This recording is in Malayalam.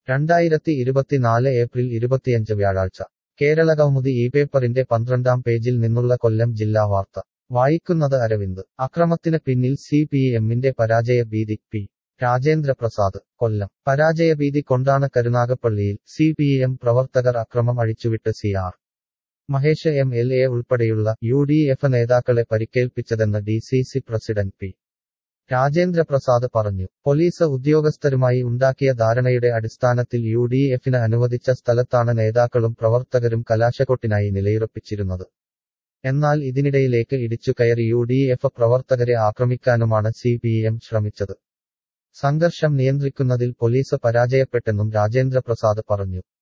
രണ്ടായിരത്തി ഇരുപത്തിനാല് ഏപ്രിൽ ഇരുപത്തിയഞ്ച് വ്യാഴാഴ്ച കേരളകൗമുദി ഈ പേപ്പറിന്റെ പന്ത്രണ്ടാം പേജിൽ നിന്നുള്ള കൊല്ലം ജില്ലാ വാർത്ത വായിക്കുന്നത് അരവിന്ദ് അക്രമത്തിന് പിന്നിൽ സി പി എമ്മിന്റെ പരാജയ ഭീതി പി രാജേന്ദ്ര പ്രസാദ് കൊല്ലം പരാജയഭീതി കൊണ്ടാണ് കരുനാഗപ്പള്ളിയിൽ സി പി എം പ്രവർത്തകർ അക്രമം അഴിച്ചുവിട്ട് C R Mahesh M L A ഉൾപ്പെടെയുള്ള യു ഡി എഫ് നേതാക്കളെ പരിക്കേൽപ്പിച്ചതെന്ന് D C C president P Rajendra Prasad പറഞ്ഞു പോലീസ് ഉദ്യോഗസ്ഥരുമായി ഉണ്ടാക്കിയ ധാരണയുടെ അടിസ്ഥാനത്തിൽ യു ഡി എഫിന് അനുവദിച്ച സ്ഥലത്താണ് നേതാക്കളും പ്രവർത്തകരും കലാശക്കൊട്ടിനായി നിലയുറപ്പിച്ചിരുന്നത് എന്നാൽ ഇതിനിടയിലേക്ക് ഇടിച്ചു കയറി യു ഡി എഫ് പ്രവർത്തകരെ ആക്രമിക്കാനുമാണ് സി പി എം ശ്രമിച്ചത് സംഘർഷം നിയന്ത്രിക്കുന്നതിൽ പോലീസ് പരാജയപ്പെട്ടെന്നും രാജേന്ദ്ര പ്രസാദ് പറഞ്ഞു